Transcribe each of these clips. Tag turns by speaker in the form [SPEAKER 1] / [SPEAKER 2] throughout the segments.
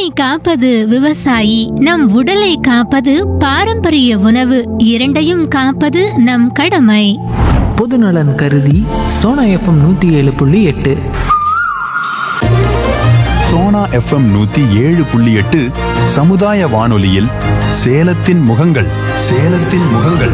[SPEAKER 1] காப்பது விவசாயி நம் உடலை காப்பது பாரம்பரிய உணவு இரண்டையும் காப்பது நம் கடமை
[SPEAKER 2] பொதுநலன் கருதி சோனா எஃப்எம் நூற்றி ஏழு புள்ளி எட்டு
[SPEAKER 3] சோனா எஃப்எம் நூத்தி ஏழு புள்ளி எட்டு சமுதாய வானொலியில் சேலத்தின் முகங்கள் சேலத்தின் முகங்கள்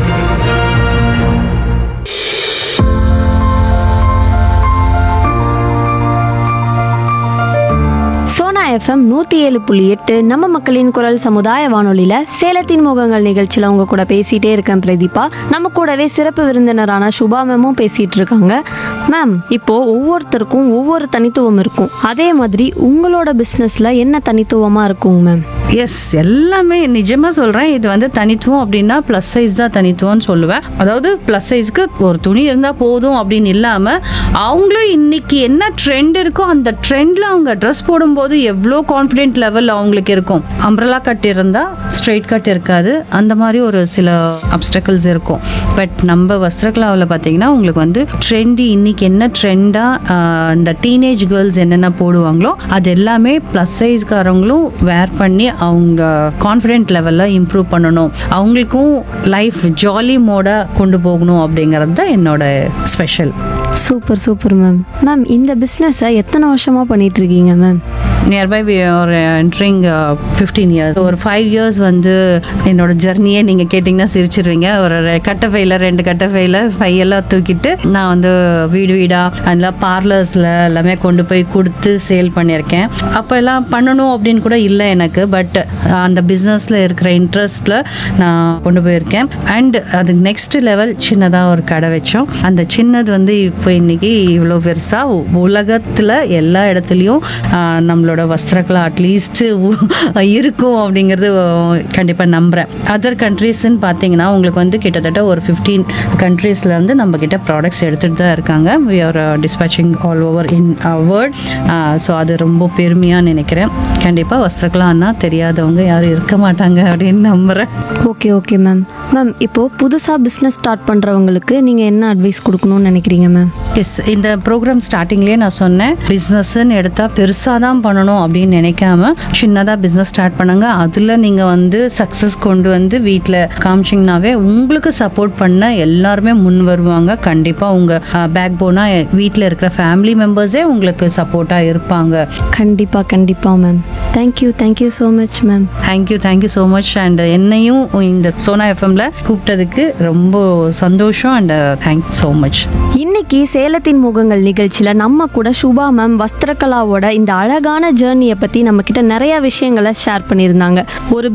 [SPEAKER 4] சோனா எஃப்எம் நூற்றி ஏழு புள்ளி எட்டு நம்ம மக்களின் குரல் சமுதாய வானொலியில் சேலத்தின் முகங்கள் நிகழ்ச்சியில் உங்க கூட பேசிகிட்டே இருக்கேன் பிரதீபா நம்ம கூடவே சிறப்பு விருந்தினரான சுபா மேமும் பேசிகிட்டு இருக்காங்க மேம் இப்போ ஒவ்வொருத்தருக்கும் ஒவ்வொரு தனித்துவம் இருக்கும் அதே மாதிரி உங்களோட பிஸ்னஸில் என்ன தனித்துவமாக இருக்குங்க மேம்
[SPEAKER 5] எஸ் எல்லாமே நிஜமா சொல்றேன் இது வந்து தனித்துவம் அப்படின்னா ப்ளஸ் சைஸ் தான் தனித்துவம்னு சொல்லுவேன் அதாவது ப்ளஸ் சைஸ்க்கு ஒரு துணி இருந்தா போதும் அப்படின்னு இல்லாம அவங்களும் இன்னைக்கு என்ன ட்ரெண்ட் இருக்கோ அந்த ட்ரெண்ட்ல அவங்க ட்ரெஸ் போடும்போது எவ்வளோ கான்ஃபிடென்ட் லெவல் அவங்களுக்கு இருக்கும் அம்ப்ரலா கட் இருந்தா ஸ்ட்ரெயிட் கட் இருக்காது அந்த மாதிரி ஒரு சில அப்டக்கல்ஸ் இருக்கும் பட் நம்ம வஸ்திரகலாவில் பார்த்தீங்கன்னா உங்களுக்கு வந்து ட்ரெண்டி இன்னைக்கு என்ன ட்ரெண்டா இந்த டீனேஜ் கேர்ள்ஸ் என்னென்ன போடுவாங்களோ அது எல்லாமே ப்ளஸ் சைஸ்காரங்களும் வேர் பண்ணி அவங்க கான்ஃபிடென்ட் லெவலில் இம்ப்ரூவ் பண்ணணும் அவங்களுக்கும் லைஃப் ஜாலி மோடாக கொண்டு போகணும் அப்படிங்கிறது தான் என்னோட special
[SPEAKER 4] super super ma'am ma'am இந்த பிஸ்னஸை எத்தனை வருஷமாக பண்ணிட்டு இருக்கீங்க மேம்
[SPEAKER 5] நியர்பை ஒரு என்ட்ரிங் ஃபிஃப்டீன் இயர்ஸ் ஒரு ஃபைவ் இயர்ஸ் வந்து என்னோட ஜெர்னியே நீங்கள் கேட்டிங்கன்னா சிரிச்சிருவீங்க ஒரு ரெ- கட்டை ஃபைல ரெண்டு கட்டை ஃபைல ஃபையெல்லாம் தூக்கிட்டு நான் வந்து வீடு வீடாக அதில் பார்லர்ஸில் எல்லாமே கொண்டு போய் கொடுத்து சேல் பண்ணியிருக்கேன் அப்போ எல்லாம் பண்ணணும் அப்படின்னு கூட இல்லை எனக்கு பட் அந்த பிஸ்னஸில் இருக்கிற இன்ட்ரெஸ்ட்டில் நான் கொண்டு போயிருக்கேன் அண்ட் அது நெக்ஸ்ட் லெவல் சின்னதாக ஒரு கடை வச்சோம் அந்த சின்னது வந்து இப்போ இன்னைக்கு இவ்வளோ பெருசாக உலகத்தில் எல்லா இடத்துலையும் ஆஹ், நம்மளோட வஸ்திரக்கலை அட்லீஸ்ட் இருக்கும் அப்படிங்கிறது கண்டிப்பாக நம்புகிறேன் அதர் கண்ட்ரீஸ்ன்னு பார்த்தீங்கன்னா உங்களுக்கு வந்து கிட்டத்தட்ட ஒரு ஃபிஃப்டீன் கண்ட்ரீஸ்லேருந்து நம்ம கிட்ட ப்ராடக்ட்ஸ் எடுத்துகிட்டு தான் இருக்காங்க we are dispatching all over in world so அது ரொம்ப பெருமையாக நினைக்கிறேன் கண்டிப்பாக வஸ்திரக்கலான்னா தெரியாதவங்க யாரும் இருக்க மாட்டாங்க அப்படின்னு நம்புகிறேன்
[SPEAKER 4] ஓகே ஓகே மேம் மேம் இப்போது புதுசாக பிஸ்னஸ் ஸ்டார்ட் பண்ணுறவங்களுக்கு நீங்கள் என்ன அட்வைஸ் கொடுக்கணும்னு நினைக்கிறீங்க மேம்
[SPEAKER 5] எஸ் இந்த ப்ரோக்ராம் ஸ்டார்டிங்லேயே நான் சொன்னேன் பிஸ்னஸ்ன்னு எடுத்தால் பெருசாக தான் பண்ணணும் அப்படின்னு நினைக்காம சின்னதாக பிஸ்னஸ் ஸ்டார்ட் பண்ணுங்க அதில் நீங்கள் வந்து சக்ஸஸ் கொண்டு வந்து வீட்டில் காமிச்சிங்கனாவே உங்களுக்கு சப்போர்ட் பண்ண எல்லாருமே முன் வருவாங்க கண்டிப்பாக உங்கள் பேக் போனாக வீட்டில் இருக்கிற ஃபேமிலி மெம்பர்ஸே உங்களுக்கு சப்போர்ட்டாக இருப்பாங்க
[SPEAKER 4] கண்டிப்பாக கண்டிப்பாக ma'am thank you thank you so much ma'am
[SPEAKER 5] thank you thank you so much and என்னையும் இந்த சோனா எஃப்எம்ல கூப்பிட்டதுக்கு ரொம்ப சந்தோஷம் அண்ட் தேங்க்யூ ஸோ மச்
[SPEAKER 4] இன்னைக்கு சேலத்தின் முகங்கள் நிகழ்ச்சியில் நம்ம கூட சுபா மேம் வஸ்திரகலாவோட இந்த அழகான ஜேர்னியை பற்றி நம்ம கிட்ட நிறைய விஷயங்களை ஷேர் பண்ணியிருந்தாங்க ஒரு